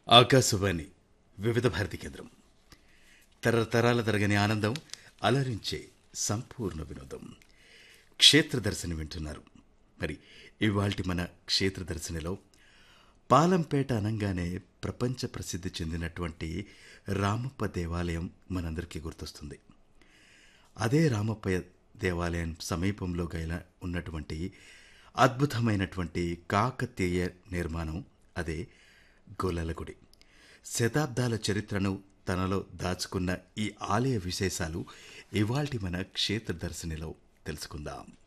ఆకాశవాణి వివిధ భారతి కేంద్రం తరతరాల తరగని ఆనందం అలరించే సంపూర్ణ వినోదం క్షేత్ర దర్శనం వింటున్నారు మరి ఇవాల్టి మన క్షేత్ర దర్శనిలో పాలంపేట అనగానే ప్రపంచ ప్రసిద్ధి చెందినటువంటి రామప్ప దేవాలయం మనందరికీ గుర్తొస్తుంది అదే రామప్ప దేవాలయం సమీపంలో గైల ఉన్నటువంటి అద్భుతమైనటువంటి కాకతీయ నిర్మాణం అదే గోలల గుడి శతాబ్దాల చరిత్రను తనలో దాచుకున్న ఈ ఆలయ విశేషాలు ఇవాల్టి మన క్షేత్ర దర్శనిలో తెలుసుకుందాం